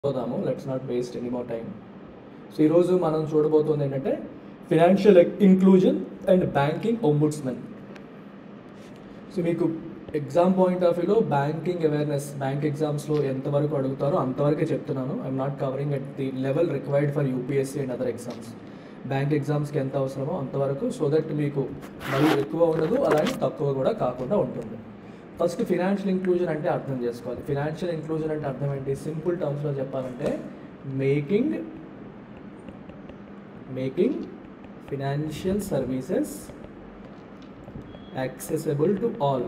పోదాము let's not waste any more time so ఈరోజు మనం చూడబోతుంది ఏంటంటే financial inclusion and banking ombudsmen so మీకు ఎగ్జామ్ పాయింట్ ఆఫ్ వ్యూలో బ్యాంకింగ్ అవేర్నెస్ బ్యాంక్ ఎగ్జామ్స్లో ఎంతవరకు అడుగుతారో అంతవరకే చెప్తున్నాను I'm not covering at the level required for UPSC and other exams bank ఎగ్జామ్స్కి ఎంత అవసరమో అంతవరకు సో దట్ మీకు మరీ ఎక్కువ ఉండదు అలాగే తక్కువ కూడా కాకుండా ఉంటుంది ఫస్ట్ ఫినాన్షియల్ ఇంక్లూజన్ అంటే అర్థం చేసుకోవాలి ఫినాన్షియల్ ఇంక్లూజన్ అంటే అర్థం ఏంటి సింపుల్ టర్మ్స్లో చెప్పాలంటే making making financial services accessible to all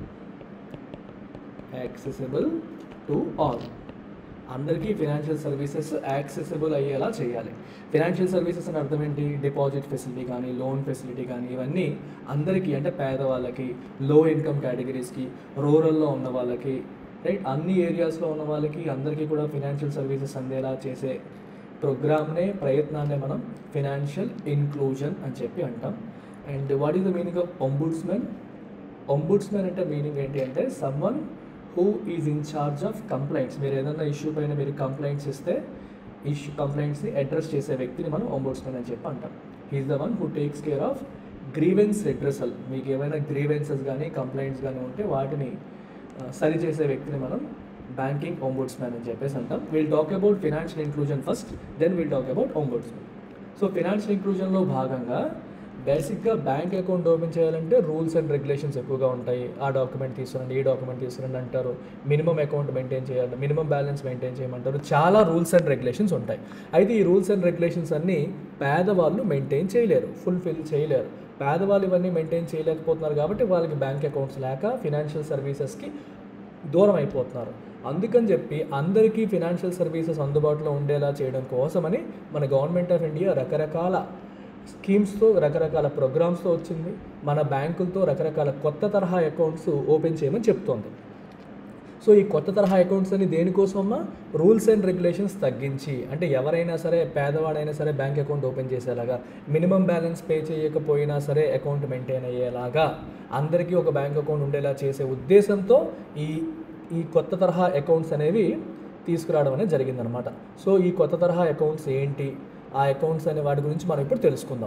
accessible to all అందరికీ ఫినాన్షియల్ సర్వీసెస్ యాక్సెసిబుల్ అయ్యేలా చేయాలి ఫినాన్షియల్ సర్వీసెస్ అని అర్థం ఏంటి డిపాజిట్ ఫెసిలిటీ కానీ లోన్ ఫెసిలిటీ కానీ ఇవన్నీ అందరికీ అంటే పేదవాళ్ళకి లో ఇన్కమ్ కేటగిరీస్కి రూరల్లో ఉన్న వాళ్ళకి రైట్ అన్ని ఏరియాస్లో ఉన్న వాళ్ళకి అందరికీ కూడా ఫినాన్షియల్ సర్వీసెస్ అందేలా చేసే ప్రోగ్రామ్నే ప్రయత్నాన్ని మనం ఫినాన్షియల్ ఇన్క్లూజన్ అని చెప్పి అంటాం and what is the meaning of ombudsmen ombudsmen అంటే మీనింగ్ ఏంటి అంటే someone who is in charge of complaints మీరు ఏదైనా ఇష్యూ పైన మీరు కంప్లైంట్స్ ఇస్తే ఇష్యూ కంప్లైంట్స్ని అడ్రస్ చేసే వ్యక్తిని మనం ఒంబుడ్స్మెన్ అని చెప్పి అంటాం he is the one who takes care of grievance redressal మీకు ఏమైనా గ్రీవెన్సెస్ కానీ కంప్లైంట్స్ కానీ ఉంటే వాటిని ఆ, సరిచేసే వ్యక్తిని మనం బ్యాంకింగ్ ఒంబుడ్స్మెన్ అని చెప్పేసి అంటాం will talk about financial inclusion first then will talk about ombudsmen so financial ఇంక్లూజన్లో భాగంగా బేసిక్గా బ్యాంక్ అకౌంట్ ఓపెన్ చేయాలంటే రూల్స్ అండ్ రెగ్యులేషన్స్ ఎక్కువగా ఉంటాయి ఆ డాక్యుమెంట్ తీసుకురండి ఈ డాక్యుమెంట్ తీసుకురండి అంటారు మినిమం అకౌంట్ మెయింటైన్ చేయాలి మినిమం బ్యాలెన్స్ మెయింటైన్ చేయమంటారు చాలా రూల్స్ అండ్ రెగ్యులేషన్స్ ఉంటాయి అయితే ఈ రూల్స్ అండ్ రెగ్యులేషన్స్ అన్నీ పేదవాళ్ళు మెయింటైన్ చేయలేరు ఫుల్ఫిల్ చేయలేరు పేదవాళ్ళు ఇవన్నీ మెయింటైన్ చేయలేకపోతున్నారు కాబట్టి వాళ్ళకి బ్యాంక్ అకౌంట్స్ లేక ఫినాన్షియల్ సర్వీసెస్కి దూరం అయిపోతున్నారు అందుకని చెప్పి అందరికీ ఫినాన్షియల్ సర్వీసెస్ అందుబాటులో ఉండేలా చేయడం కోసమని మన గవర్నమెంట్ ఆఫ్ ఇండియా రకరకాల స్కీమ్స్తో రకరకాల ప్రోగ్రామ్స్తో వచ్చింది మన బ్యాంకులతో రకరకాల కొత్త తరహా అకౌంట్స్ ఓపెన్ చేయమని చెప్తోంది సో ఈ కొత్త తరహా అకౌంట్స్ అని దేనికోసమమ్మా రూల్స్ అండ్ రెగ్యులేషన్స్ తగ్గించి అంటే ఎవరైనా సరే పేదవాడైనా సరే బ్యాంక్ అకౌంట్ ఓపెన్ చేసేలాగా మినిమం బ్యాలెన్స్ పే చేయకపోయినా సరే అకౌంట్ మెయింటైన్ అయ్యేలాగా అందరికీ ఒక బ్యాంక్ అకౌంట్ ఉండేలా చేసే ఉద్దేశంతో ఈ ఈ కొత్త తరహా అకౌంట్స్ అనేవి తీసుకురావడం అనేది జరిగిందనమాట సో ఈ కొత్త తరహా అకౌంట్స్ ఏంటి ఆ అకౌంట్స్ అనే వాటి గురించి మనం ఇప్పుడు తెలుసుకుందాం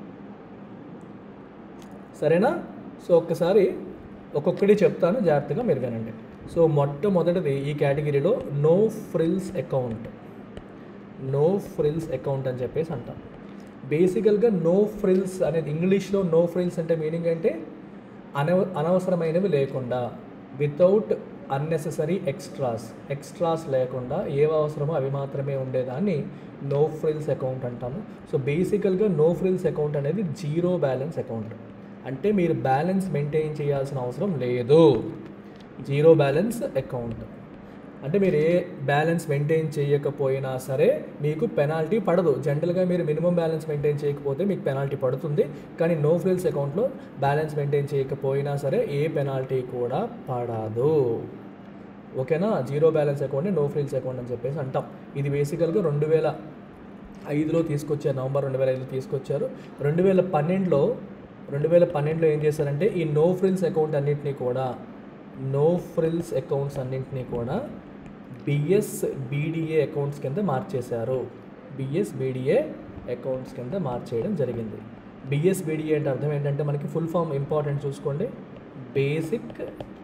సరేనా సో ఒక్కసారి ఒక్కొక్కటి చెప్తాను జాగ్రత్తగా మీరు వినండి సో మొట్టమొదటిది ఈ కేటగిరీలో no frills account no frills account అని చెప్పేసి అంటాం బేసికల్గా నో ఫ్రిల్స్ అనేది ఇంగ్లీష్లో నో ఫ్రిల్స్ అంటే మీనింగ్ అంటే అనవ అనవసరమైనవి లేకుండా వితౌట్ అన్నెసెసరీ ఎక్స్ట్రాస్ ఎక్స్ట్రాస్ లేకుండా ఏవి అవసరమో అవి మాత్రమే ఉండేదాన్ని నో ఫ్రిల్స్ అకౌంట్ అంటాము సో బేసికల్గా నో ఫ్రిల్స్ అకౌంట్ అనేది జీరో బ్యాలెన్స్ అకౌంట్ అంటే మీరు బ్యాలెన్స్ మెయింటైన్ చేయాల్సిన అవసరం లేదు జీరో బ్యాలెన్స్ అకౌంట్ అంటే మీరు ఏ బ్యాలెన్స్ మెయింటైన్ చేయకపోయినా సరే మీకు పెనాల్టీ పడదు జనరల్గా మీరు మినిమం బ్యాలెన్స్ మెయింటైన్ చేయకపోతే మీకు పెనాల్టీ పడుతుంది కానీ నో ఫ్రిల్స్ అకౌంట్లో బ్యాలెన్స్ మెయింటైన్ చేయకపోయినా సరే ఏ పెనాల్టీ కూడా పడదు ఓకేనా zero balance account no frills account అని చెప్పేసి అంటాం ఇది బేసికల్గా రెండు వేల ఐదులో తీసుకొచ్చారు నవంబర్ రెండు వేల ఐదులో తీసుకొచ్చారు రెండు వేల పన్నెండులో రెండు వేల పన్నెండులో ఏం చేశారంటే ఈ నో ఫ్రిల్స్ అకౌంట్ అన్నింటినీ కూడా నో ఫ్రిల్స్ అకౌంట్స్ అన్నింటినీ కూడా బిఎస్ బీడిఏ అకౌంట్స్ కింద మార్చేశారు బిఎస్ బీడిఏ అకౌంట్స్ కింద మార్చేయడం జరిగింది బిఎస్ బీడిఏ అంటే అర్థం ఏంటంటే మనకి ఫుల్ ఫామ్ ఇంపార్టెంట్ చూసుకోండి basic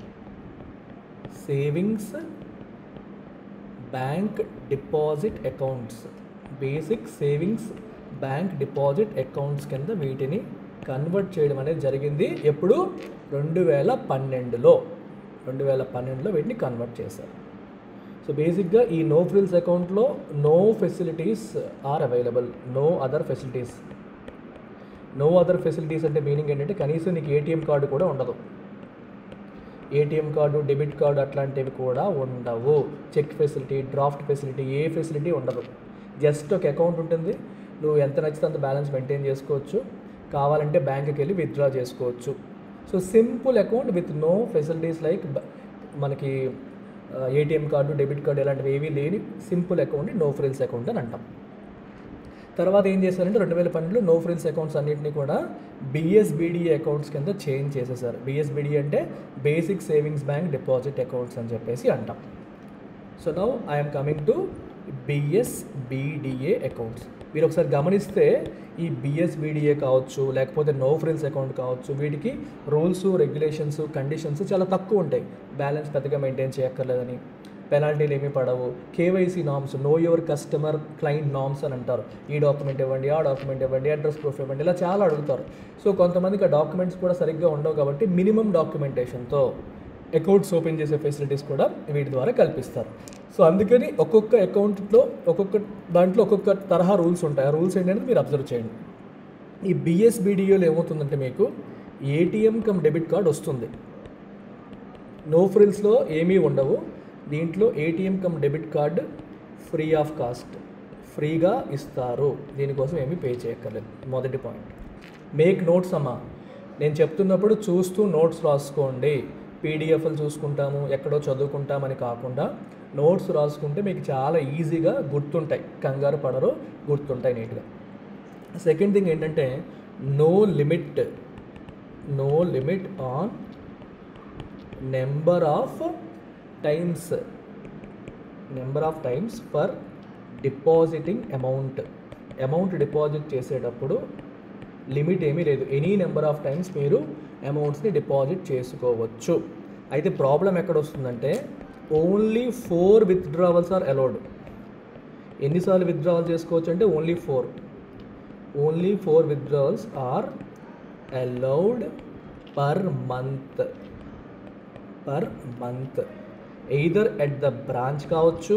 savings bank deposit accounts basic savings bank deposit accounts కింద వీటిని కన్వర్ట్ చేయడం అనేది జరిగింది ఎప్పుడు రెండు వేల పన్నెండులో రెండు వేల పన్నెండులో వీటిని కన్వర్ట్ చేశారు సో బేసిక్గా ఈ నో ఫ్రిల్స్ అకౌంట్లో no facilities are available no other facilities no other facilities అంటే మీనింగ్ ఏంటంటే కనీసం నీకు ఏటీఎం కార్డు కూడా ఉండదు ఏటీఎం కార్డు డెబిట్ కార్డు అట్లాంటివి కూడా ఉండవు చెక్ ఫెసిలిటీ డ్రాఫ్ట్ ఫెసిలిటీ ఏ ఫెసిలిటీ ఉండదు జస్ట్ ఒక అకౌంట్ ఉంటుంది నువ్వు ఎంత నచ్చితే అంత బ్యాలెన్స్ మెయింటైన్ చేసుకోవచ్చు కావాలంటే బ్యాంక్కి వెళ్ళి విత్డ్రా చేసుకోవచ్చు so simple account with no facilities like మనకి ఏటీఎం కార్డు డెబిట్ కార్డు ఇలాంటివి ఏవీ లేని సింపుల్ అకౌంట్ని నో ఫ్రిల్స్ అకౌంట్ అని అంటాం తర్వాత ఏం చేశారంటే రెండు వేల పన్నెండులో నో ఫ్రిల్స్ అకౌంట్స్ అన్నింటినీ కూడా బిఎస్బిడిఏ అకౌంట్స్ కింద చేంజ్ చేసేసారు బిఎస్బిడి అంటే basic savings bank deposit accounts అని చెప్పేసి అంటాం so now I'm coming to BSBDA accounts మీరు ఒకసారి గమనిస్తే ఈ బిఎస్బిడిఏ కావచ్చు లేకపోతే నో ఫ్రిల్స్ అకౌంట్ కావచ్చు వీటికి రూల్స్ రెగ్యులేషన్స్ కండిషన్స్ చాలా తక్కువ ఉంటాయి బ్యాలెన్స్ పెద్దగా మెయింటైన్ చేయక్కర్లేదని పెనాల్టీలు ఏమీ పడవు KYC norms know your customer client norms అని అంటారు ఈ డాక్యుమెంట్ ఇవ్వండి ఆ డాక్యుమెంట్ ఇవ్వండి అడ్రస్ ప్రూఫ్ ఇవ్వండి ఇలా చాలా అడుగుతారు సో కొంతమందికి ఆ డాక్యుమెంట్స్ కూడా సరిగ్గా ఉండవు కాబట్టి మినిమం డాక్యుమెంటేషన్తో అకౌంట్స్ ఓపెన్ చేసే ఫెసిలిటీస్ కూడా వీటి ద్వారా కల్పిస్తారు సో అందుకని ఒక్కొక్క అకౌంట్లో ఒక్కొక్క దాంట్లో ఒక్కొక్క తరహా రూల్స్ ఉంటాయి ఆ రూల్స్ ఏంటంటే మీరు అబ్జర్వ్ చేయండి ఈ బిఎస్బిడిఓలో ఏమవుతుందంటే మీకు ఏటీఎం కమ్ డెబిట్ కార్డ్ వస్తుంది నో ఫ్రిల్స్లో ఏమీ ఉండవు దీంట్లో ATM cum debit card free of cost ఫ్రీగా ఇస్తారు దీనికోసం ఏమీ పే చేయక్కర్లేదు మొదటి పాయింట్ మేక్ నోట్స్ అమ్మా నేను చెప్తున్నప్పుడు చూస్తూ నోట్స్ రాసుకోండి పీడిఎఫ్లు చూసుకుంటాము ఎక్కడో చదువుకుంటామని కాకుండా నోట్స్ రాసుకుంటే మీకు చాలా ఈజీగా గుర్తుంటాయి కంగారు పడరు గుర్తుంటాయి నీట్గా సెకండ్ థింగ్ ఏంటంటే no limit no limit on number of times number of times for depositing amount amount deposit చేసేటప్పుడు లిమిట్ ఏమీ లేదు ఎనీ నెంబర్ ఆఫ్ టైమ్స్ మీరు అమౌంట్స్ని డిపాజిట్ చేసుకోవచ్చు అయితే ప్రాబ్లం ఎక్కడ వస్తుందంటే only four withdrawals are allowed ఎన్నిసార్లు విత్డ్రావల్ చేసుకోవచ్చు అంటే only four only four withdrawals are allowed per month per month either at the branch కావచ్చు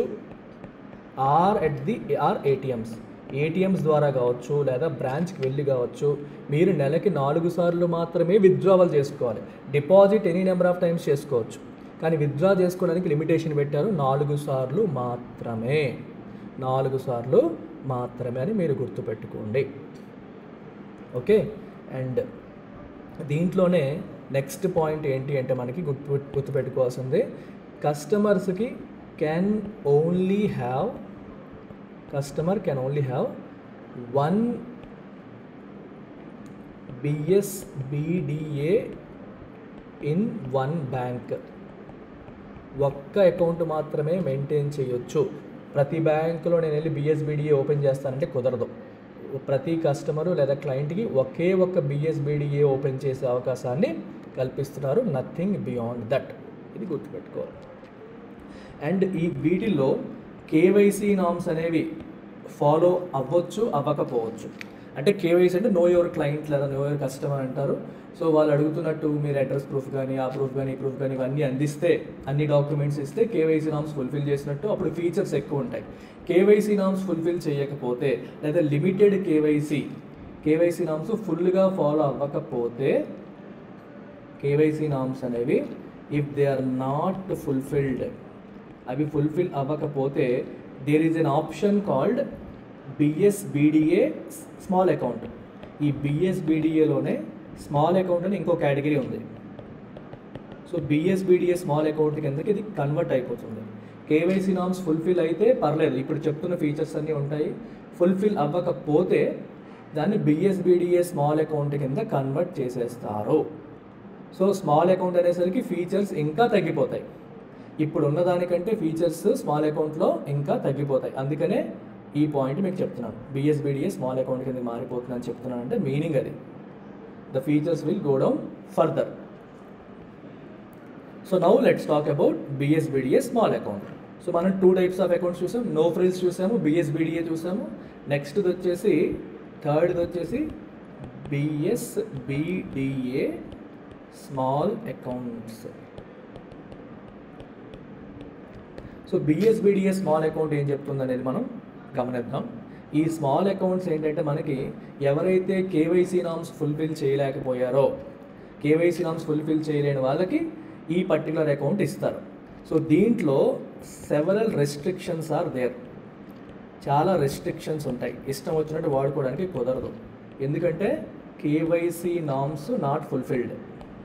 or at the or ATMs ATMs ద్వారా కావచ్చు లేదా బ్రాంచ్కి వెళ్ళి కావచ్చు మీరు నెలకి నాలుగు సార్లు మాత్రమే విత్డ్రావల్ చేసుకోవాలి deposit any number of times చేసుకోవచ్చు కానీ విత్డ్రా చేసుకోవడానికి లిమిటేషన్ పెట్టారు నాలుగు సార్లు మాత్రమే నాలుగు సార్లు మాత్రమే అని మీరు గుర్తుపెట్టుకోండి ఓకే అండ్ దీంట్లోనే నెక్స్ట్ పాయింట్ ఏంటి అంటే మనకి గుర్తు గుర్తుపెట్టుకోవాల్సింది కస్టమర్స్కి can only have customer can only have one BSBDA in one bank ఒక్క అకౌంట్ మాత్రమే మెయింటైన్ చేయొచ్చు ప్రతి బ్యాంకులో నేను వెళ్ళి బిఎస్బిడిఏ ఓపెన్ చేస్తానంటే కుదరదు ప్రతి కస్టమరు లేదా క్లయింట్కి ఒకే ఒక్క బిఎస్బిడిఏ ఓపెన్ చేసే అవకాశాన్ని కల్పిస్తున్నారు నథింగ్ బియాండ్ దట్ ఇది గుర్తుపెట్టుకోవాలి అండ్ ఈ వీటిల్లో కేవైసీ నామ్స్ అనేవి ఫాలో అవ్వచ్చు అవ్వకపోవచ్చు అంటే కేవైసీ అంటే నో యువర్ క్లయింట్ లేదా నో యువర్ కస్టమర్ అంటారు సో వాళ్ళు అడుగుతున్నట్టు మీరు అడ్రస్ ప్రూఫ్ కానీ ఆ ప్రూఫ్ కానీ ఈ ప్రూఫ్ కానీ ఇవన్నీ అందిస్తే అన్ని డాక్యుమెంట్స్ ఇస్తే కేవైసీ నామ్స్ ఫుల్ఫిల్ చేసినట్టు అప్పుడు ఫీచర్స్ ఎక్కువ ఉంటాయి కేవైసీ నామ్స్ ఫుల్ఫిల్ చేయకపోతే లేదా లిమిటెడ్ కేవైసీ కేవైసీ నామ్స్ ఫుల్గా ఫాలో అవ్వకపోతే కేవైసీ నామ్స్ అనేవి if they are not fulfilled అవి ఫుల్ఫిల్ అవ్వకపోతే there is an option called BSBDA small account ఈ బిఎస్బిడిఏలోనే స్మాల్ అకౌంట్ అని ఇంకో కేటగిరీ ఉంది సో బిఎస్బిడిఏ స్మాల్ అకౌంట్ కిందకి ఇది కన్వర్ట్ అయిపోతుంది కేవైసీ నామ్స్ ఫుల్ఫిల్ అయితే పర్లేదు ఇప్పుడు చెప్తున్న ఫీచర్స్ అన్నీ ఉంటాయి ఫుల్ఫిల్ అవ్వకపోతే దాన్ని బిఎస్బిడిఏ స్మాల్ అకౌంట్ కింద కన్వర్ట్ చేసేస్తారు సో స్మాల్ అకౌంట్ అనేసరికి ఫీచర్స్ ఇంకా తగ్గిపోతాయి ఇప్పుడు ఉన్నదానికంటే ఫీచర్స్ స్మాల్ అకౌంట్లో ఇంకా తగ్గిపోతాయి అందుకనే ఈ పాయింట్ మీకు చెప్తున్నాను బిఎస్బిడిఏ స్మాల్ అకౌంట్ కింద మారిపోతుందని చెప్తున్నాను అంటే మీనింగ్ అది the features will go down further so now let's talk about BSBDA small account so మనం టూ టైప్స్ ఆఫ్ అకౌంట్స్ చూసాం నో ఫ్రిల్స్ చూసాము బిఎస్బిడిఏ చూసాము నెక్స్ట్ది వచ్చేసి థర్డ్ది వచ్చేసి BSBDA small accounts so BSBDA small account ఏం చెప్తుంది అనేది మనం గమనిద్దాం ఈ స్మాల్ అకౌంట్స్ ఏంటంటే మనకి ఎవరైతే కేవైసీ నామ్స్ ఫుల్ఫిల్ చేయలేకపోయారో కేవైసీ నామ్స్ ఫుల్ఫిల్ చేయలేని వాళ్ళకి ఈ పర్టికులర్ అకౌంట్ ఇస్తారు సో దీంట్లో సెవరల్ రెస్ట్రిక్షన్స్ ఆర్ దేర్ చాలా రెస్ట్రిక్షన్స్ ఉంటాయి ఇష్టం వచ్చినట్టు వాడుకోవడానికి కుదరదు ఎందుకంటే KYC norms not fulfilled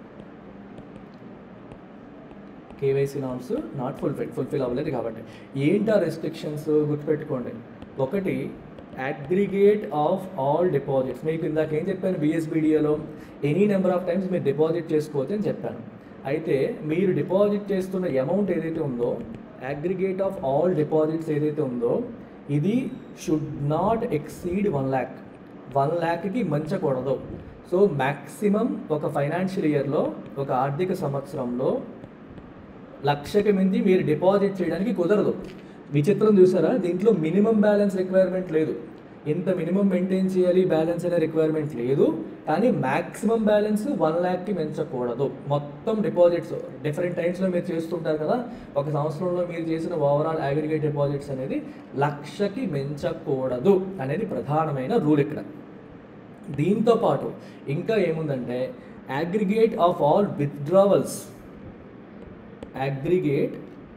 KYC norms not fulfil fulfil అవ్వలేదు కాబట్టి ఏంటి ఆ రెస్ట్రిక్షన్స్ గుర్తుపెట్టుకోండి ఒకటి అగ్రిగేట్ ఆఫ్ ఆల్ డిపాజిట్స్ మీకు ఇందాక ఏం చెప్పాను బిఎస్బిడిఏలో ఎనీ నెంబర్ ఆఫ్ టైమ్స్ మీరు డిపాజిట్ చేసుకోవచ్చు అని చెప్పాను అయితే మీరు డిపాజిట్ చేస్తున్న అమౌంట్ ఏదైతే ఉందో అగ్రిగేట్ ఆఫ్ ఆల్ డిపాజిట్స్ ఏదైతే ఉందో ఇది should not exceed one lakh one ల్యాక్కి మించకూడదు సో మ్యాక్సిమం ఒక ఫైనాన్షియల్ ఇయర్లో ఒక ఆర్థిక సంవత్సరంలో లక్షకి మించి మీరు డిపాజిట్ చేయడానికి కుదరదు విచిత్రం చూసారా దీంట్లో మినిమం బ్యాలెన్స్ రిక్వైర్మెంట్ లేదు ఇంత మినిమం మెయింటైన్ చేయాలి బ్యాలెన్స్ అనే రిక్వైర్మెంట్ లేదు కానీ మ్యాక్సిమం బ్యాలెన్స్ వన్ ల్యాక్కి మించకూడదు మొత్తం డిపాజిట్స్ డిఫరెంట్ టైమ్స్లో మీరు చేస్తుంటారు కదా ఒక సంవత్సరంలో మీరు చేసిన ఓవరాల్ అగ్రిగేట్ డిపాజిట్స్ అనేది లక్షకి మించకూడదు అనేది ప్రధానమైన రూల్ ఇక్కడ దీంతో పాటు ఇంకా ఏముందంటే aggregate of all withdrawals aggregate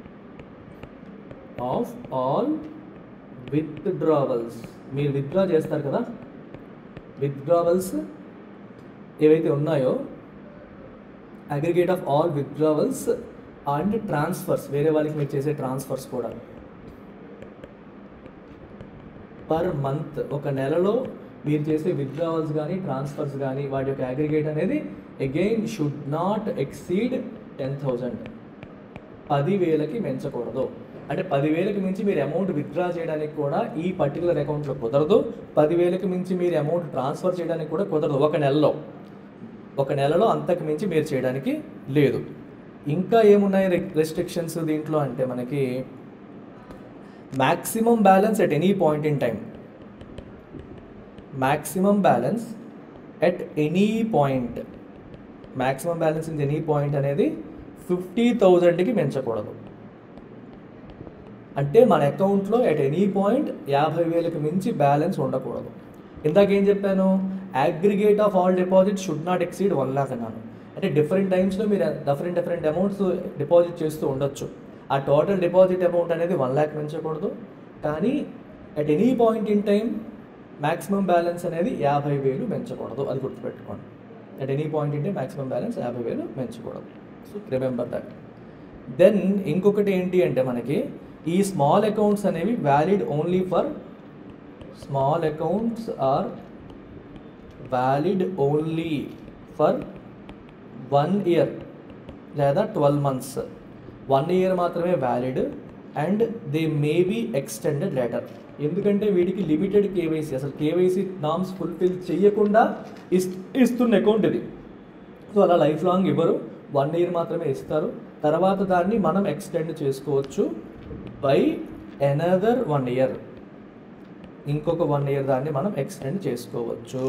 of all withdrawals మీరు విత్డ్రా చేస్తారు కదా విత్డ్రావల్స్ ఏవైతే ఉన్నాయో aggregate of all withdrawals and transfers వేరే వాళ్ళకి మీరు చేసే ట్రాన్స్ఫర్స్ కూడా పర్ మంత్ ఒక నెలలో మీరు చేసే విత్డ్రావల్స్ కానీ ట్రాన్స్ఫర్స్ కానీ వాటి యొక్క అగ్రిగేట్ అనేది again should not exceed ten thousand పదివేలకి మించకూడదు అంటే పదివేలకు మించి మీరు అమౌంట్ విత్డ్రా చేయడానికి కూడా ఈ పర్టికులర్ అకౌంట్లో కుదరదు పదివేలకు మించి మీరు అమౌంట్ ట్రాన్స్ఫర్ చేయడానికి కూడా కుదరదు ఒక నెలలో ఒక నెలలో అంతకు మించి మీరు చేయడానికి లేదు ఇంకా ఏమున్నాయి రెస్ట్రిక్షన్స్ దీంట్లో అంటే మనకి maximum balance at any point in time maximum balance at any point maximum balance in any point అనేది ఫిఫ్టీ థౌజండ్కి పెంచకూడదు అంటే మన అకౌంట్లో ఎట్ ఎనీ పాయింట్ యాభై వేలకు మించి బ్యాలెన్స్ ఉండకూడదు ఇందాక ఏం చెప్పాను aggregate of all deposit should not exceed one lakh అన్నాను అంటే డిఫరెంట్ టైమ్స్లో మీరు డిఫరెంట్ డిఫరెంట్ అమౌంట్స్ డిపాజిట్ చేస్తూ ఉండొచ్చు ఆ టోటల్ డిపాజిట్ అమౌంట్ అనేది వన్ ల్యాక్ మించకూడదు కానీ at any point in time maximum balance అనేది యాభై వేలు పెంచకూడదు అది గుర్తుపెట్టుకోండి at any point in time maximum balance యాభై వేలు పెంచకూడదు సో రిమెంబర్ దట్ దెన్ ఇంకొకటి ఏంటి అంటే మనకి ఈ స్మాల్ అకౌంట్స్ అనేవి valid only for small accounts are valid only for one year లేదా ట్వెల్వ్ మంత్స్ వన్ ఇయర్ మాత్రమే valid and they may be extended letter ఎందుకంటే వీటికి లిమిటెడ్ కేవైసీ అసలు కేవైసీ నామ్స్ ఫుల్ఫిల్ చేయకుండా ఇస్ ఇస్తున్న అకౌంట్ ఇది సో అలా లైఫ్ లాంగ్ ఇవ్వరు వన్ ఇయర్ మాత్రమే ఇస్తారు తర్వాత దాన్ని మనం ఎక్స్టెండ్ చేసుకోవచ్చు బై ఎనదర్ వన్ ఇయర్ ఇంకొక వన్ ఇయర్ దాన్ని మనం ఎక్స్టెండ్ చేసుకోవచ్చు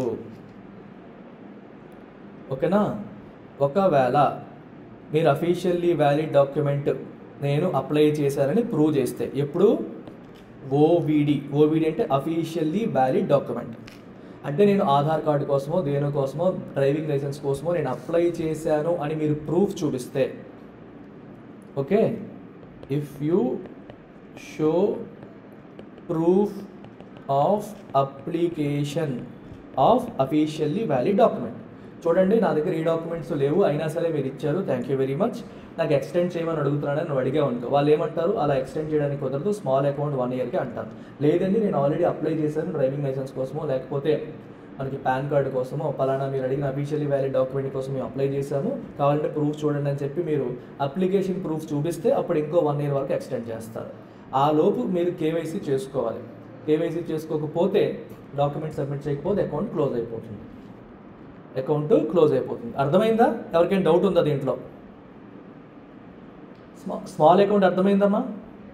ఓకేనా ఒకవేళ మీరు అఫీషియల్లీ వ్యాలిడ్ డాక్యుమెంట్ నేను అప్లై చేశానని ప్రూవ్ చేస్తే ఎప్పుడు ఓవిడి ఓవిడి అంటే అఫీషియల్లీ వ్యాలిడ్ డాక్యుమెంట్ అంటే నేను ఆధార్ కార్డు కోసమో దేనికోసమో డ్రైవింగ్ లైసెన్స్ కోసమో నేను అప్లై చేశాను అని మీరు ప్రూఫ్ చూపిస్తే okay if you show proof of application of officially valid document చూడండి నా దగ్గర ఈ డాక్యుమెంట్స్ లేవు అయినా సరే మీరు ఇచ్చారు థ్యాంక్ యూ వెరీ మచ్ నాకు ఎక్స్టెండ్ చేయమని అడుగుతున్నాడని నువ్వు అడిగా అనుకో వాళ్ళు ఏమంటారు అలా ఎక్స్టెండ్ చేయడానికి కుదరదు స్మాల్ అకౌంట్ వన్ ఇయర్కి అంటారు లేదండి నేను ఆల్రెడీ అప్లై చేశాను డ్రైవింగ్ లైసెన్స్ కోసమో లేకపోతే మనకి పాన్ కార్డు కోసమో పలానా మీరు అడిగిన అఫీషియల్లీ వ్యాలిడ్ డాక్యుమెంట్ కోసం మేము అప్లై చేశాము కావాలంటే ప్రూఫ్ చూడండి అని చెప్పి మీరు అప్లికేషన్ ప్రూఫ్ చూపిస్తే అప్పుడు ఇంకో వన్ ఇయర్ వరకు ఎక్స్టెండ్ చేస్తారు ఆ లోపు మీరు కేవైసీ చేసుకోవాలి కేవైసీ చేసుకోకపోతే డాక్యుమెంట్ సబ్మిట్ చేయకపోతే అకౌంట్ క్లోజ్ అయిపోతుంది అకౌంట్ క్లోజ్ అయిపోతుంది అర్థమైందా ఎవరికైనా డౌట్ ఉందా దీంట్లో స్మా స్మాల్ అకౌంట్ అర్థమైందమ్మా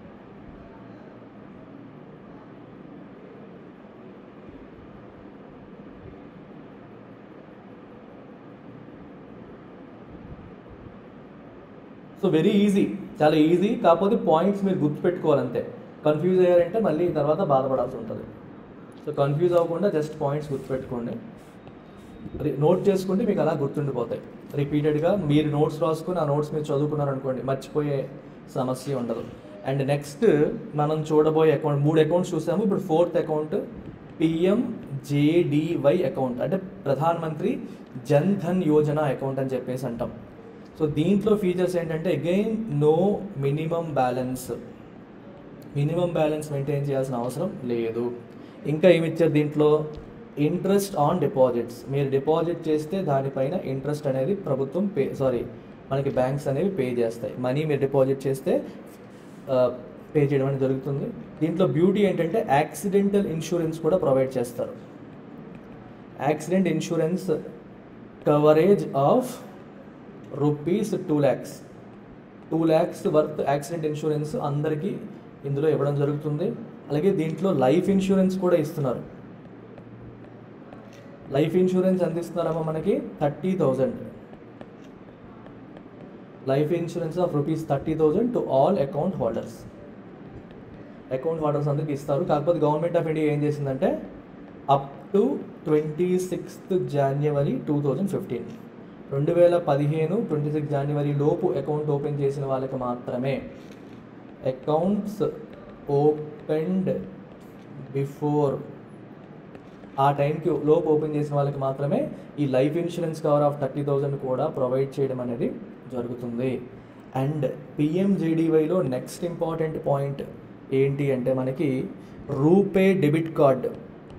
సో వెరీ ఈజీ చాలా ఈజీ కాకపోతే పాయింట్స్ మీరు గుర్తుపెట్టుకోవాలంతే కన్ఫ్యూజ్ అయ్యారంటే మళ్ళీ తర్వాత బాధపడాల్సి ఉంటుంది సో కన్ఫ్యూజ్ అవ్వకుండా జస్ట్ పాయింట్స్ గుర్తుపెట్టుకోండి నోట్ చేసుకుంటే మీకు అలా గుర్తుండిపోతాయి రిపీటెడ్గా మీరు నోట్స్ రాసుకుని ఆ నోట్స్ మీరు చదువుకున్నారు అనుకోండి మర్చిపోయే సమస్య ఉండదు అండ్ నెక్స్ట్ మనం చూడబోయే అకౌంట్ మూడు అకౌంట్స్ చూసాము ఇప్పుడు fourth account PM JDY account అంటే ప్రధాన్ మంత్రి జన్ ధన్ యోజన అకౌంట్ అని చెప్పేసి అంటాం సో దీంట్లో ఫీచర్స్ ఏంటంటే again no minimum balance minimum balance maintain చేయాల్సిన అవసరం లేదు ఇంకా ఏమి ఇచ్చారు దీంట్లో ఇంట్రెస్ట్ ఆన్ డిపాజిట్స్ మీరు డిపాజిట్ చేస్తే దానిపైన ఇంట్రెస్ట్ అనేది ప్రభుత్వం పే సారీ మనకి బ్యాంక్స్ అనేవి పే చేస్తాయి మనీ మీరు డిపాజిట్ చేస్తే పే చేయడం అనేది జరుగుతుంది దీంట్లో బ్యూటీ ఏంటంటే యాక్సిడెంటల్ ఇన్సూరెన్స్ కూడా ప్రొవైడ్ చేస్తారు accident insurance coverage of rupees two lakhs two lakhs worth accident insurance అందరికీ ఇందులో ఇవ్వడం జరుగుతుంది అలాగే దీంట్లో లైఫ్ ఇన్సూరెన్స్ కూడా ఇస్తున్నారు లైఫ్ ఇన్సూరెన్స్ ఎంత ఇస్తున్నారమ్మా మనకి thirty thousand life insurance of rupees thirty thousand to all account holders account holders అందరికి ఇస్తారు కాకపోతే గవర్నమెంట్ ఆఫ్ ఇండియా ఏం చేసిందంటే up to twenty sixth January two thousand fifteen రెండు వేల పదిహేను ట్వంటీ సిక్స్ జనవరి లోపు అకౌంట్ ఓపెన్ చేసిన వాళ్ళకి మాత్రమే అకౌంట్స్ ఓపెన్డ్ బిఫోర్ ఆ టైంకి లోపు ఓపెన్ చేసిన వాళ్ళకి మాత్రమే ఈ life insurance cover of thirty thousand కూడా ప్రొవైడ్ చేయడం అనేది జరుగుతుంది అండ్ పిఎంజేడివైలో నెక్స్ట్ ఇంపార్టెంట్ పాయింట్ ఏంటి అంటే మనకి RuPay debit card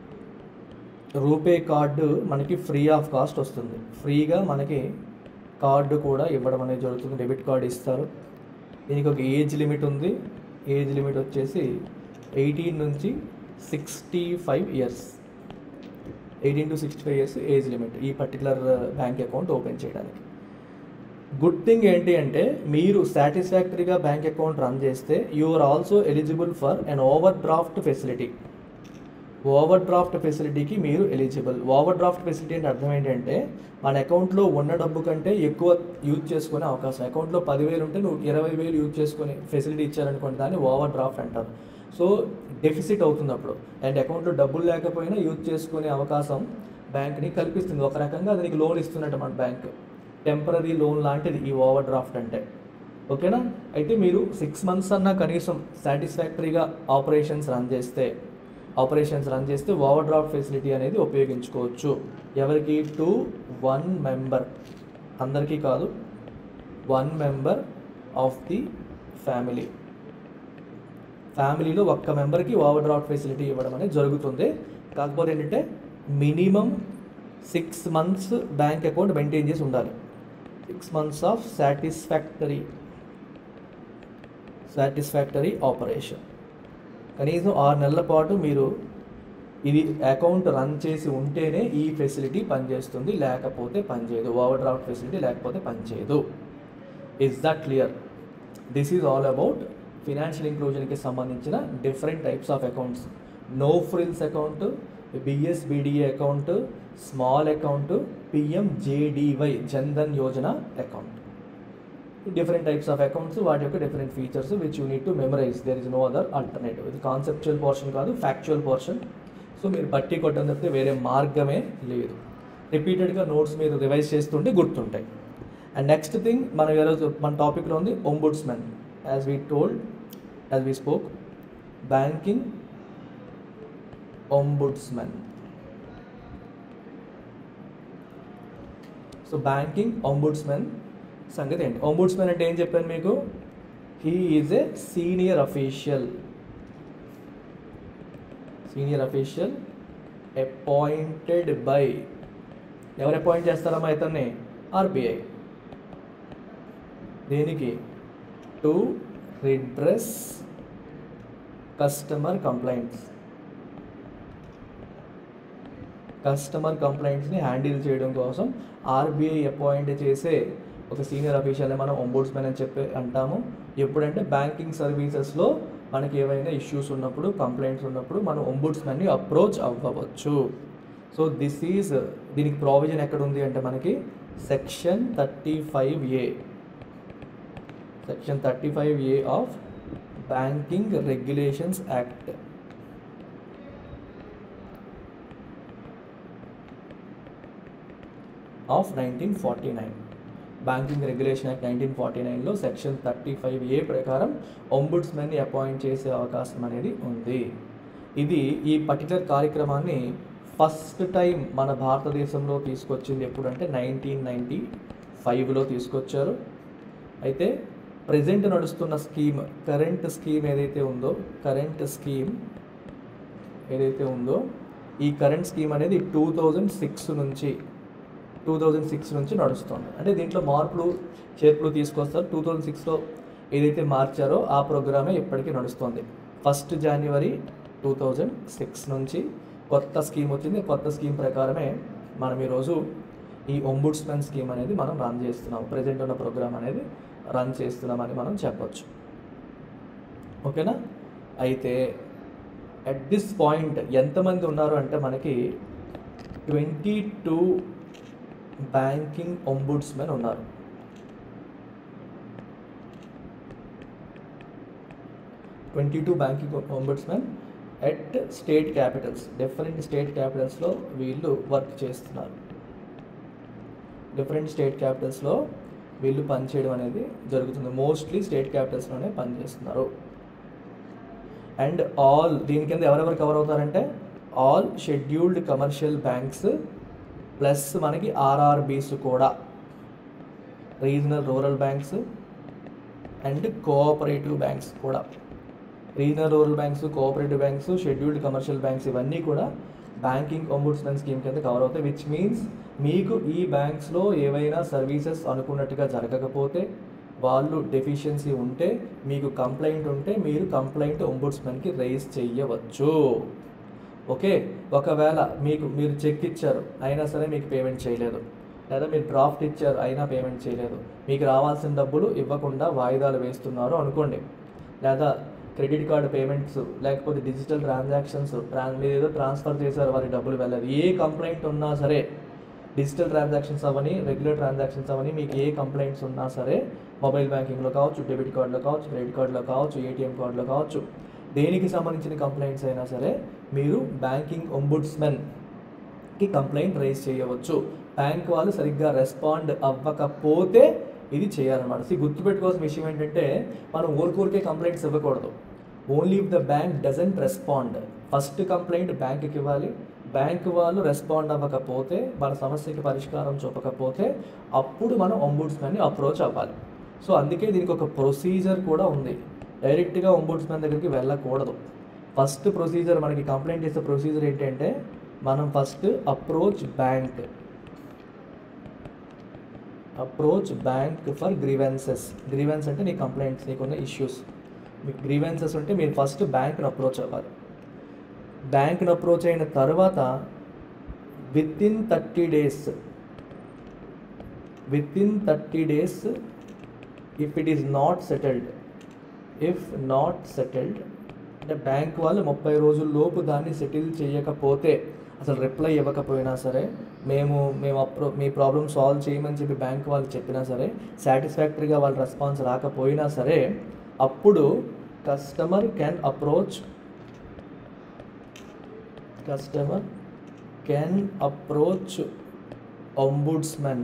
RuPay card మనకి ఫ్రీ ఆఫ్ కాస్ట్ వస్తుంది ఫ్రీగా మనకి కార్డు కూడా ఇవ్వడం అనేది జరుగుతుంది డెబిట్ కార్డు ఇస్తారు దీనికి ఒక ఏజ్ లిమిట్ ఉంది ఏజ్ లిమిట్ వచ్చేసి ఎయిటీన్ నుంచి sixty five years eighteen to sixty five years age limit ఈ పర్టికులర్ బ్యాంక్ అకౌంట్ ఓపెన్ చేయడానికి గుడ్ థింగ్ ఏంటి అంటే మీరు సాటిస్ఫాక్టరీగా బ్యాంక్ అకౌంట్ రన్ చేస్తే you are also eligible for an overdraft facility overdraft ఫెసిలిటీకి మీరు ఎలిజిబుల్ ఓవర్ డ్రాఫ్ట్ ఫెసిలిటీ అంటే అర్థం ఏంటంటే మన అకౌంట్లో ఉన్న డబ్బు కంటే ఎక్కువ యూజ్ చేసుకునే అవకాశం అకౌంట్లో పదివేలు ఉంటే నువ్వు ఇరవై వేలు యూజ్ చేసుకునే ఫెసిలిటీ ఇచ్చారనుకోండి దాన్ని ఓవర్ డ్రాఫ్ట్ అంటారు సో డెఫిసిట్ అవుతుంది అప్పుడు అండ్ అకౌంట్లో డబ్బులు లేకపోయినా యూజ్ చేసుకునే అవకాశం బ్యాంక్ని కల్పిస్తుంది ఒక రకంగా దానికి లోన్ ఇస్తున్నట్టు మన బ్యాంక్ టెంపరీ లోన్ లాంటిది ఈ ఓవర్ డ్రాఫ్ట్ అంటే ఓకేనా అయితే మీరు సిక్స్ మంత్స్ అన్నా కనీసం సాటిస్ఫాక్టరీగా ఆపరేషన్స్ రన్ చేస్తే ఆపరేషన్స్ రన్ చేస్తే ఓవర్ డ్రాఫ్ట్ ఫెసిలిటీ అనేది ఉపయోగించుకోవచ్చు ఎవరికి టు వన్ మెంబర్ అందరికీ కాదు one member of the family ఫ్యామిలీలో ఒక్క మెంబర్కి ఓవర్ డ్రాఫ్ట్ ఫెసిలిటీ ఇవ్వడం అనేది జరుగుతుంది కాకపోతే ఏంటంటే minimum six months bank account maintain చేసి ఉండాలి six months of satisfactory satisfactory operation కనీసం ఆరు నెలల పాటు మీరు ఇది అకౌంట్ రన్ చేసి ఉంటేనే ఈ ఫెసిలిటీ పనిచేస్తుంది లేకపోతే పనిచేయదు ఓవర్ డ్రాఫ్ట్ ఫెసిలిటీ లేకపోతే పనిచేయదు is that clear this is all about financial ఇంక్లూజన్కి సంబంధించిన different types of accounts no frills account BSBDA account small account PMJDY Jan Dhan Yojana account different types of accounts వాటి యొక్క different features which you need to memorise there is no other alternative ఇది conceptual portion కాదు factual portion so మీరు బట్టి కొట్టడం తప్పితే వేరే మార్గమే లేదు రిపీటెడ్గా నోట్స్ మీరు రివైజ్ చేస్తుంటే గుర్తుంటాయి అండ్ నెక్స్ట్ థింగ్ మనం ఈరోజు మన టాపిక్లో ఉంది ombudsman as we told as we spoke banking ombudsmen so banking ombudsman సంగతి ఏంటి ఒంబుడ్స్మెన్ అంటే ఏం చెప్పాను మీకు he is a senior official senior official appointed by ఎవరు అపాయింట్ చేస్తారమ్మా ఇతన్ని ఆర్బీఐ దేనికి to redress customer complaints customer కంప్లైంట్స్ని హ్యాండిల్ చేయడం కోసం ఆర్బీఐ అపాయింట్ చేసే ఒక సీనియర్ అఫీషియల్ని మనం ఒంబోడ్స్మెన్ అని చెప్పి అంటాము ఎప్పుడంటే బ్యాంకింగ్ సర్వీసెస్లో మనకి ఏవైనా ఇష్యూస్ ఉన్నప్పుడు కంప్లైంట్స్ ఉన్నప్పుడు మనం ఒంబుడ్స్మెన్ని అప్రోచ్ అవ్వవచ్చు సో దిస్ ఈజ్ దీనికి ప్రావిజన్ ఎక్కడ ఉంది అంటే మనకి section thirty five A section thirty five A of banking regulations act of nineteen forty nine banking regulation act nineteen forty నైన్లో సెక్షన్ థర్టీ ఫైవ్ ఏ ప్రకారం ఒంబుడ్స్మెన్ని అపాయింట్ చేసే అవకాశం అనేది ఉంది ఇది ఈ పర్టికులర్ కార్యక్రమాన్ని ఫస్ట్ టైం మన భారతదేశంలో తీసుకొచ్చింది ఎప్పుడంటే నైన్టీన్ నైంటీ ఫైవ్లో తీసుకొచ్చారు అయితే ప్రజెంట్ నడుస్తున్న స్కీమ్ కరెంట్ స్కీమ్ ఏదైతే ఉందో కరెంట్ స్కీమ్ ఏదైతే ఉందో ఈ కరెంట్ స్కీమ్ అనేది టూ థౌజండ్ సిక్స్ నుంచి టూ థౌజండ్ సిక్స్ నుంచి నడుస్తుంది అంటే దీంట్లో మార్పులు చేర్పులు తీసుకొస్తారు టూ థౌజండ్ సిక్స్లో ఏదైతే మార్చారో ఆ ప్రోగ్రామే ఇప్పటికీ నడుస్తుంది first January two thousand six నుంచి కొత్త స్కీమ్ వచ్చింది కొత్త స్కీమ్ ప్రకారమే మనం ఈరోజు ఈ ఒంబుడ్స్మెన్ స్కీమ్ అనేది మనం రన్ చేస్తున్నాం ప్రజెంట్ ఉన్న ప్రోగ్రామ్ అనేది రన్ చేస్తున్నామని మనం చెప్పొచ్చు ఓకేనా అయితే అట్ దిస్ పాయింట్ ఎంతమంది ఉన్నారు అంటే మనకి ట్వంటీ టూ బ్యాంకింగ్ ఒంబుడ్స్మెన్ ఉన్నారు twenty two banking ombudsman at state capitals different state క్యాపిటల్స్లో వీళ్ళు వర్క్ చేస్తున్నారు డిఫరెంట్ స్టేట్ క్యాపిటల్స్లో వీళ్ళు పనిచేయడం అనేది జరుగుతుంది మోస్ట్లీ స్టేట్ క్యాపిటల్స్లోనే పనిచేస్తున్నారు అండ్ ఆల్ దీని కింద ఎవరెవరు కవర్ అవుతారంటే all scheduled commercial banks plus మనకి ఆర్ఆర్బీస్ కూడా regional rural banks and cooperative banks కూడా regional rural banks cooperative banks scheduled commercial banks ఇవన్నీ కూడా బ్యాంకింగ్ ఒంబుడ్స్మెన్ స్కీమ్ కింద కవర్ అవుతాయి విచ్ మీన్స్ మీకు ఈ బ్యాంక్స్లో ఏవైనా సర్వీసెస్ అనుకున్నట్టుగా జరగకపోతే వాళ్ళు డెఫిషియన్సీ ఉంటే మీకు కంప్లైంట్ ఉంటే మీరు కంప్లైంట్ ఒంబుడ్స్మెన్కి రైజ్ చేయవచ్చు ఓకే ఒకవేళ మీకు మీరు చెక్ ఇచ్చారు అయినా సరే మీకు పేమెంట్ చేయలేదు లేదా మీరు డ్రాఫ్ట్ ఇచ్చారు అయినా పేమెంట్ చేయలేదు మీకు రావాల్సిన డబ్బులు ఇవ్వకుండా వాయిదాలు వేస్తున్నారు అనుకోండి లేదా క్రెడిట్ కార్డు పేమెంట్స్ లేకపోతే డిజిటల్ ట్రాన్సాక్షన్స్ ట్రాన్ మీరు ఏదో ట్రాన్స్ఫర్ చేశారు వారి డబ్బులు వెళ్ళదు ఏ కంప్లైంట్ ఉన్నా సరే డిజిటల్ ట్రాన్సాక్షన్స్ అవని రెగ్యులర్ ట్రాన్సాక్షన్స్ అవని మీకు ఏ కంప్లైంట్స్ ఉన్నా సరే మొబైల్ బ్యాంకింగ్లో కావచ్చు డెబిట్ కార్డులో కావచ్చు క్రెడిట్ కార్డులో కావచ్చు ఏటీఎం కార్డులో కావచ్చు దేనికి సంబంధించిన కంప్లైంట్స్ అయినా సరే మీరు బ్యాంకింగ్ ఒంబుడ్స్మెన్కి కంప్లైంట్ రైజ్ చేయవచ్చు బ్యాంక్ వాళ్ళు సరిగ్గా రెస్పాండ్ అవ్వకపోతే ఇది చేయాలన్నమాట సి గుర్తుపెట్టుకోవాల్సిన విషయం ఏంటంటే మనం ఊరికూరికే కంప్లైంట్స్ ఇవ్వకూడదు only if the bank doesn't respond first complaint బ్యాంక్కి ఇవ్వాలి బ్యాంక్ వాళ్ళు రెస్పాండ్ అవ్వకపోతే మన సమస్యకి పరిష్కారం చూపకపోతే అప్పుడు మనం ఒంబుడ్స్మెన్ని అప్రోచ్ అవ్వాలి సో అందుకే దీనికి ఒక ప్రొసీజర్ కూడా ఉంది డైరెక్ట్గా ఒంబుడ్స్మెన్ దగ్గరికి వెళ్ళకూడదు ఫస్ట్ ప్రొసీజర్ మనకి కంప్లైంట్ చేసే ప్రొసీజర్ ఏంటంటే మనం first approach bank approach bank for grievances grievance అంటే నీ కంప్లైంట్స్ నీకున్న ఇష్యూస్ మీకు గ్రీవెన్సెస్ ఉంటే మీరు ఫస్ట్ బ్యాంక్ని అప్రోచ్ అవ్వాలి బ్యాంక్ని అప్రోచ్ అయిన తర్వాత within thirty days within thirty days if it is not settled if not settled అంటే బ్యాంక్ వాళ్ళు ముప్పై రోజుల లోపు దాన్ని సెటిల్ చేయకపోతే అసలు రిప్లై ఇవ్వకపోయినా సరే మేము మేము అప్రో మీ ప్రాబ్లమ్ సాల్వ్ చేయమని చెప్పి బ్యాంక్ వాళ్ళు చెప్పినా సరే సాటిస్ఫాక్టరీగా వాళ్ళ రెస్పాన్స్ రాకపోయినా సరే అప్పుడు customer can approach customer can approach ombudsman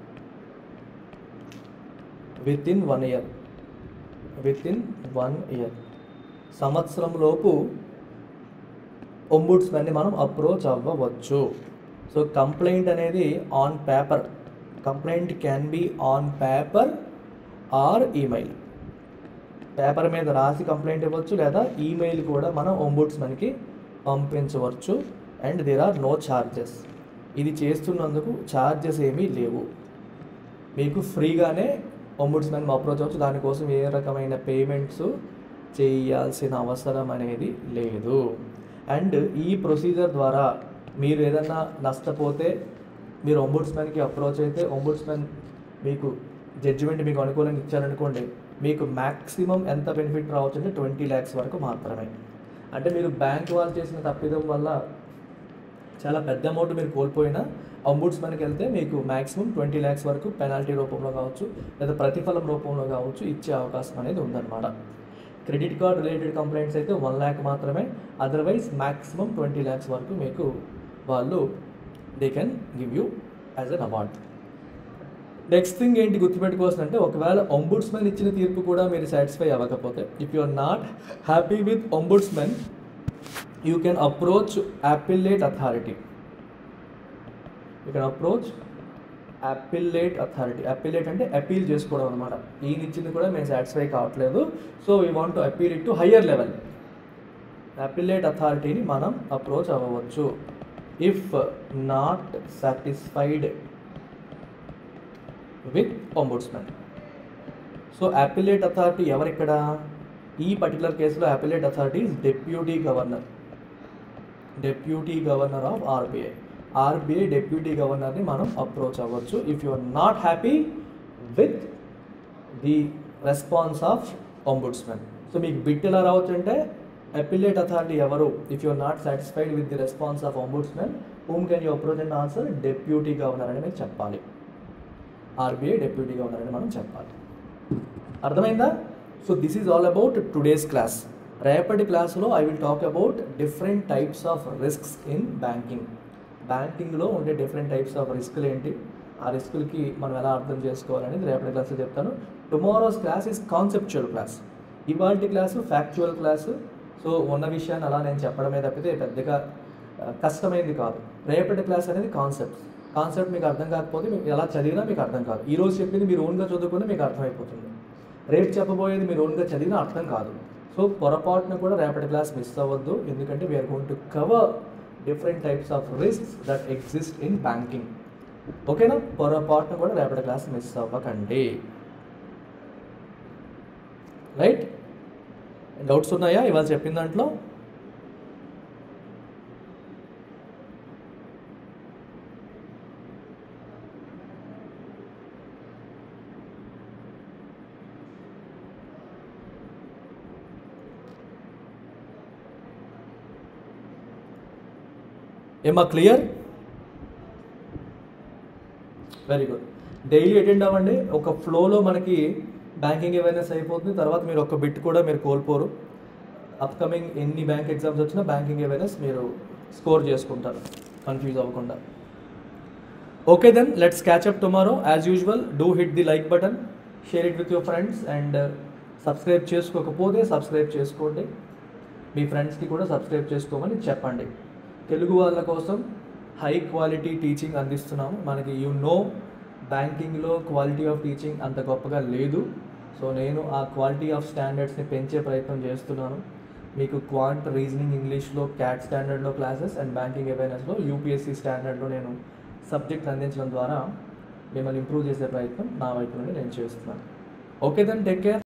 within one year within one year సంవత్సరం లోపు ఒంబుడ్స్మెన్ని మనం అప్రోచ్ అవ్వవచ్చు సో కంప్లైంట్ అనేది on paper complaint can be on paper or email paper మీద రాసి కంప్లైంట్ ఇవ్వచ్చు లేదా ఈమెయిల్ కూడా మనం ఒంబుడ్స్మెన్కి పంపించవచ్చు and there are no charges ఇది చేస్తున్నందుకు ఛార్జెస్ ఏమీ లేవు మీకు ఫ్రీగానే ఒంబుడ్స్మెన్ అప్రోచ్ అవ్వచ్చు దానికోసం ఏ రకమైన పేమెంట్స్ చేయాల్సిన అవసరం అనేది లేదు అండ్ ఈ ప్రొసీజర్ ద్వారా మీరు ఏదన్నా నష్టపోతే మీరు ఒంబుడ్స్మెన్కి అప్రోచ్ అయితే ఒంబుడ్స్మెన్ మీకు జడ్జిమెంట్ మీకు అనుకూలంగా ఇచ్చారనుకోండి మీకు మ్యాక్సిమం ఎంత బెనిఫిట్ రావచ్చు అంటే ట్వంటీ ల్యాక్స్ వరకు మాత్రమే అంటే మీరు బ్యాంక్ వాళ్ళు చేసిన తప్పిదం వల్ల చాలా పెద్ద అమౌంట్ మీరు కోల్పోయినా అంబుడ్స్మెన్కి వెళ్తే మీకు మాక్సిమం ట్వంటీ ల్యాక్స్ వరకు పెనాల్టీ రూపంలో కావచ్చు లేదా ప్రతిఫలం రూపంలో కావచ్చు ఇచ్చే అవకాశం అనేది ఉందన్నమాట క్రెడిట్ కార్డ్ రిలేటెడ్ కంప్లైంట్స్ అయితే వన్ ల్యాక్ మాత్రమే అదర్వైజ్ మ్యాక్సిమం ట్వంటీ ల్యాక్స్ వరకు మీకు వాళ్ళు they can give you as an award next thing ఏంటి గుర్తుపెట్టుకోవాల్సిన అంటే ఒకవేళ ఒంబుడ్స్మెన్ ఇచ్చిన తీర్పు కూడా మీరు సాటిస్ఫై అవ్వకపోతే if you are not happy with ombudsman you can approach appellate authority you can approach appellate authority appellate అంటే అపీల్ చేసుకోవడం అనమాట ఈయన ఇచ్చింది కూడా మేము సాటిస్ఫై కావట్లేదు so we want to appeal it to higher level appellate అథారిటీని మనం అప్రోచ్ అవ్వవచ్చు if not satisfied with ombudsman so appellate authority ఎవరిక్కడ ఈ పర్టికులర్ కేసులో appellate authority is deputy governor deputy governor of RBI RBI deputy గవర్నర్ని మనం approach అవ్వచ్చు if you are not happy with the response of ombudsman so మీకు bit ఎలా రావచ్చు అంటే appellate authority ఎవరు if you are not satisfied with the response of ombudsman whom can you approach and answer deputy governor అని మీరు చెప్పాలి RBI deputy governor అని మనం చెప్పాలి అర్థమైందా so this is all about today's class రేపటి క్లాస్లో I will talk about different types of risks in banking బ్యాంకింగ్లో ఉండే డిఫరెంట్ టైప్స్ ఆఫ్ రిస్కులు ఏంటి ఆ రిస్కులకి మనం ఎలా అర్థం చేసుకోవాలనేది రేపటి క్లాస్లో చెప్తాను tomorrow's class is conceptual class ఇవాళ క్లాసు ఫ్యాక్చువల్ క్లాసు సో ఉన్న విషయాన్ని అలా నేను చెప్పడమే తప్పితే పెద్దగా ఆ, కష్టమైంది కాదు రేపటి క్లాస్ అనేది కాన్సెప్ట్ కాన్సెప్ట్ మీకు అర్థం కాకపోతే మీకు ఎలా చదివినా మీకు అర్థం కాదు ఈ రోజు చెప్పింది మీరు ఓన్గా చదువుకుని మీకు అర్థమైపోతుంది రేపు చెప్పబోయేది మీరు ఓన్గా చదివినా అర్థం కాదు సో పొరపాటున కూడా రేపటి క్లాస్ మిస్ అవ్వద్దు ఎందుకంటే we're going to cover different types of risks that exist in banking ఓకేనా పొరపాటున కూడా రేపటి క్లాస్ మిస్ అవ్వకండి రైట్ డౌట్స్ ఉన్నాయా ఇవాళ చెప్పిన దాంట్లో ఏమా clear very good daily attend అవ్వండి ఒక ఫ్లోలో మనకి బ్యాంకింగ్ అవేర్నెస్ అయిపోతుంది తర్వాత మీరు ఒక బిట్ కూడా మీరు కోల్పోరు అప్కమింగ్ ఎన్ని బ్యాంక్ ఎగ్జామ్స్ వచ్చినా బ్యాంకింగ్ అవేర్నెస్ మీరు స్కోర్ చేసుకుంటారు కన్ఫ్యూజ్ అవ్వకుండా okay then let's catch up tomorrow as usual do hit the like button share it with your friends and subscribe చేసుకోకపోతే సబ్స్క్రైబ్ చేసుకోండి మీ ఫ్రెండ్స్కి కూడా సబ్స్క్రైబ్ చేసుకోమని చెప్పండి తెలుగు వాళ్ళ కోసం హై క్వాలిటీ టీచింగ్ అందిస్తున్నాము మనకి యు నో బ్యాంకింగ్లో క్వాలిటీ ఆఫ్ టీచింగ్ అంత గొప్పగా లేదు సో నేను ఆ క్వాలిటీ ఆఫ్ స్టాండర్డ్స్ని పెంచే ప్రయత్నం చేస్తున్నాను మీకు క్వాంట్ రీజనింగ్ ఇంగ్లీష్లో క్యాట్ స్టాండర్డ్లో క్లాసెస్ అండ్ బ్యాంకింగ్ అవేర్నెస్లో యూపీఎస్సీ స్టాండర్డ్లో నేను సబ్జెక్ట్ అందించడం ద్వారా మిమ్మల్ని ఇంప్రూవ్ చేసే ప్రయత్నం నా వైపు నుండి నేను చేస్తున్నాను ఓకే దెన్ టేక్ కేర్